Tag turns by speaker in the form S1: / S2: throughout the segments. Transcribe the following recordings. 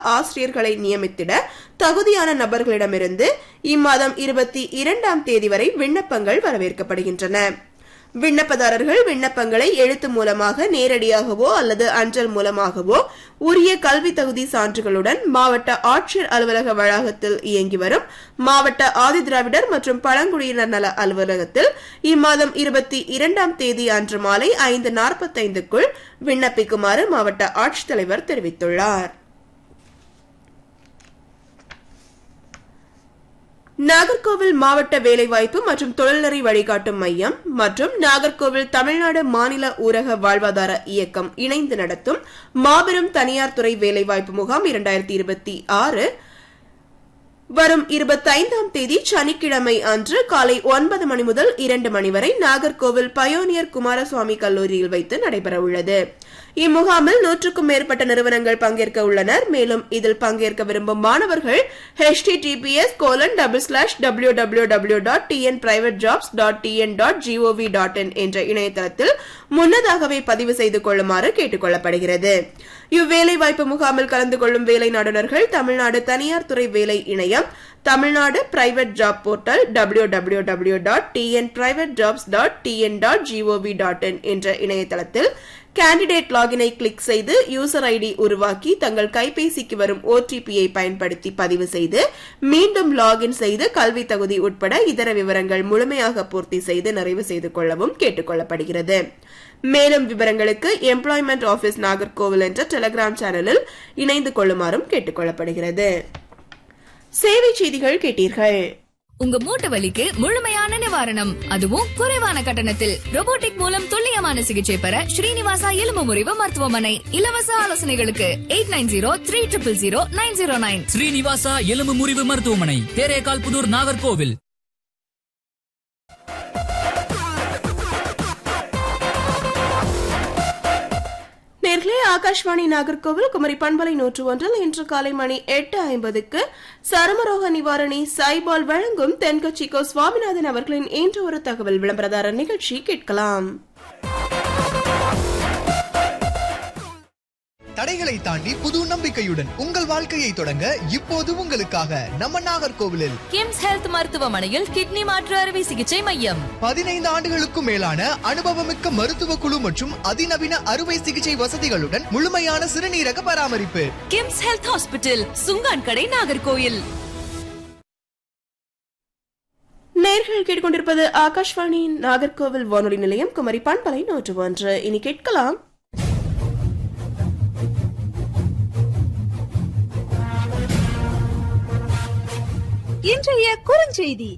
S1: ஆசிரியர்களை நியமித்திட தகுதியான நபர்களிடமிருந்து இம்மாதம் இருபத்தி இரண்டாம் தேதி வரை விண்ணப்பங்கள் வரவேற்கப்படுகின்றன விண்ணப்பதாரர்கள் விண்ணப்பங்களை எழுத்து மூலமாக நேரடியாகவோ அல்லது அஞ்சல் மூலமாகவோ உரிய கல்வி தகுதி சான்றுகளுடன் மாவட்ட ஆட்சியர் அலுவலக வளாகத்தில் இயங்கி வரும் மாவட்ட ஆதிதிராவிடர் மற்றும் பழங்குடியினர் நல அலுவலகத்தில் இம்மாதம் இருபத்தி இரண்டாம் தேதி அன்று மாலை ஐந்து நாற்பத்தைந்துக்குள் விண்ணப்பிக்குமாறு மாவட்ட ஆட்சித்தலைவர் தெரிவித்துள்ளார் நாகர்கோவில் மாவட்ட வேலைவாய்ப்பு மற்றும் தொழில்நெறி வழிகாட்டும் மையம் மற்றும் நாகர்கோவில் தமிழ்நாடு மாநில ஊரக வாழ்வாதார இயக்கம் இணைந்து நடத்தும் மாபெரும் தனியார் துறை வேலைவாய்ப்பு முகாம் இரண்டாயிரத்தி இருபத்தி ஆறு வரும் இருபத்தைந்தாம் தேதி சனிக்கிழமை அன்று காலை ஒன்பது மணி முதல் இரண்டு மணி வரை நாகர்கோவில் பயோனியர் குமாரசுவாமி கல்லூரியில் வைத்து நடைபெறவுள்ளது இம்முகாமில் நூற்றுக்கும் மேற்பட்ட நிறுவனங்கள் பங்கேற்க உள்ளனர் மேலும் இதில் பங்கேற்க விரும்பும் மாணவர்கள் HTTPS colon double slash W W W dot TN private jobs dot TN dot GOV dot in என்ற இணையதளத்தில் முன்னதாகவே பதிவு செய்து கொள்ளுமாறு கேட்டுக் கொள்ளப்படுகிறது இவ்வேலைவாய்ப்பு முகாமில் கலந்து கொள்ளும் வேலை நாடுனர்கள் தமிழ்நாடு தனியார் துறை வேலை இணையம் Tamil Nadu private job portal W W W dot TN private jobs dot TN dot GOV dot in என்ற இணையதளத்தில் கேண்டிடேட் லாகினை கிளிக் செய்து யூசர் ஐடி உருவாக்கி தங்கள் கைபேசிக்கு வரும் ஓடிபியை பயன்படுத்தி பதிவு செய்து மீண்டும் லாகின் செய்து கல்வி தகுதி உட்பட இதர விவரங்கள் முழுமையாக பூர்த்தி செய்து நிறைவு செய்து கொள்ளவும் கேட்டுக் கொள்ளப்படுகிறது மேலும் விவரங்களுக்கு எம்ப்ளாய்மெண்ட் ஆபீஸ் நாகர்கோவில் என்ற டெலிகிராம் சேனலில் இணைந்து கொள்ளுமாறும் கேட்டுக் கொள்ளப்படுகிறது சேவை செய்திகள் கேட்டீர்கள்
S2: உங்க மூட்டு வலிக்கு முழுமையான நிவாரணம் அதுவும் குறைவான கட்டணத்தில் robotic மூலம் துல்லியமான சிகிச்சை பெற ஸ்ரீனிவாசா எலும்பு முறிவு மருத்துவமனை இலவச ஆலோசனைகளுக்கு eight nine zero three triple zero nine zero nine
S3: Srinivasa எலும்பு முறிவு மருத்துவமனை தேரேகால் புதூர் நாகர்கோவில்
S1: நேர்களே ஆகாஷ்வாணி நாகர்கோவில் குமரி பண்பலை நூற்று ஒன்றில் இன்று காலை மணி எட்டு ஐம்பதுக்கு சருமரோக நிவாரணி சைபால் வழங்கும் தென்கட்சிக்கோ சுவாமிநாதன் அவர்களின் இன்று ஒரு தகவல் விளம்பரதாரர் நிகழ்ச்சி கேட்கலாம்
S4: தடைகளை தாண்டி புது நம்பிக்கையுடன் உங்கள் வாழ்க்கையை தொடங்க இப்போது உங்களுக்காக நம்ம நாகர்கோவிலில்
S2: கிம்ஸ் ஹெல்த் மருத்துவமனையில் கிட்னி மாற்று அறுவை சிகிச்சை மையம்
S4: பதினைந்து ஆண்டுகளுக்கும் மேலான அனுபவமிக்க மருத்துவ குழு மற்றும் அதிநவீன அறுவை சிகிச்சை வசதிகளுடன் முழுமையான சிறுநீரக பராமரிப்பு
S2: கிம்ஸ் ஹெல்த் ஹாஸ்பிட்டல் சுங்கான் கடை நாகர்கோயில்
S1: நேர்கள் கேட்டுக்கொண்டிருப்பது ஆகாஷ்வாணி நாகர்கோவில் வானொலி நிலையம் குமரி பண்பலை நூற்று ஒன்று இனி கேட்கலாம்
S5: இன்றைய குறுஞ்செய்தி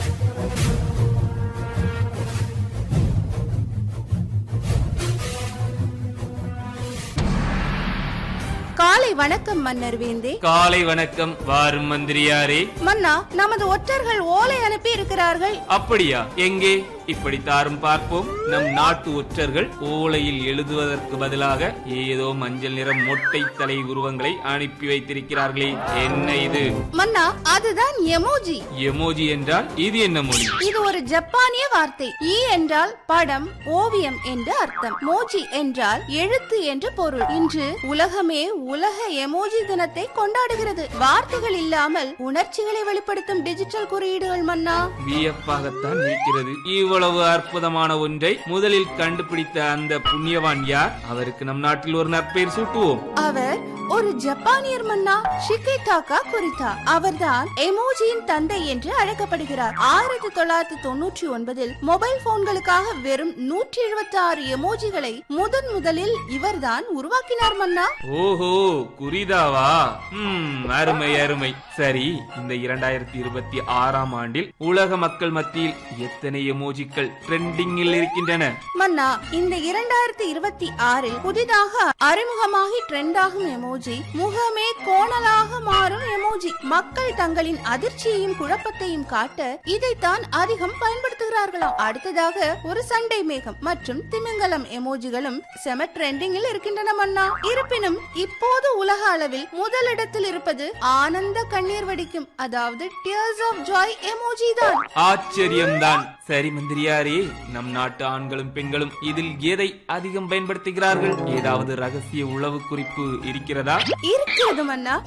S5: காலை வணக்கம் மன்னர் வேந்தே
S6: காலை வணக்கம் வாரும் மந்திரியாரே
S5: மன்னா நமது ஒற்றர்கள் ஓலை அனுப்பி இருக்கிறார்கள்
S6: அப்படியா எங்கே இப்படி தாரும் பார்ப்போம் நம் நாட்டு ஒற்றர்கள் ஓலையில் எழுதுவதற்கு பதிலாக ஏதோ மஞ்சள் நிற மொட்டை தலை உருவங்களை அனுப்பி வைத்திருக்கிறார்களே என்ன இது
S5: மன்னா அதுதான் எமோஜி
S6: எமோஜி என்றால் இது என்ன மொழி
S5: இது ஒரு ஜப்பானிய வார்த்தை ஈ என்றால் படம் ஓவியம் என்று அர்த்தம் மோஜி என்றால் எழுத்து என்று பொருள் இன்று உலகமே உலக எமோஜி தினத்தை கொண்டாடுகிறது வார்த்தைகள் இல்லாமல் உணர்ச்சிகளை வெளிப்படுத்தும் டிஜிட்டல் குறியீடுகள் மன்னா
S6: வியப்பாகத்தான் இருக்கிறது இவ்வளவு அற்புதமான ஒன்றை முதலில் கண்டுபிடித்த அந்த புண்ணியவான் யார் அவருக்கு நம் நாட்டில் ஒரு நற்பெயர் சூட்டுவோம்
S5: அவர் ஒரு ஜப்பானியர் மன்னா ஷிகேடாக்கா குறித்தா அவர்தான் எமோஜியின் தந்தை என்று அழைக்கப்படுகிறார் ஆயிரத்தி தொள்ளாயிரத்தி தொண்ணூற்றி ஒன்பதில் மொபைல் போன்களுக்காக வெறும் நூற்றி எழுபத்தி ஆறு எமோஜிகளை முதன் முதலில் இவர்தான் உருவாக்கினார் மன்னா
S6: ஓஹோ குறிதாவா ம் அருமை அருமை சரி இந்த இரண்டாயிரத்தி இருபத்தி ஆறாம் ஆண்டில் உலக மக்கள் மத்தியில் எத்தனை எமோஜிக்கள் ட்ரெண்டிங்கில் இருக்கின்றன
S5: மன்னா இந்த இரண்டாயிரத்தி இருபத்தி ஆறில் புதிதாக அறிமுகமாகி ட்ரெண்ட் ஆகும் எமோஜி முகமே கோணலாக மாறும் எமோஜி மக்கள் தங்களின் அதிர்ச்சியையும் குழப்பத்தையும் காட்ட இதைத்தான் அதிகம் பயன்படுத்துகிறார்களாம் அடுத்ததாக ஒரு சண்டை மேகம் மற்றும் திமிங்கலம் எமோஜிகளும் செம ட்ரெண்டிங்கில் இருக்கின்றன மன்னா இருப்பினும் இப்போது உலக அளவில் முதலிடத்தில் இருப்பது ஆனந்த கண்ணீர் வடிக்கும் அதாவது டியர்ஸ் ஆஃப் ஜாய் எமோஜி தான்
S6: ஆச்சரியம்தான் சரி மந்திரியாரே நம் நாட்டு ஆண்களும் பெண்களும் இதில் எதை அதிகம் பயன்படுத்துகிறார்கள் ஏதாவது ரகசிய உளவு குறிப்பு இருக்கிறதா
S5: இருக்கிறது மன்னா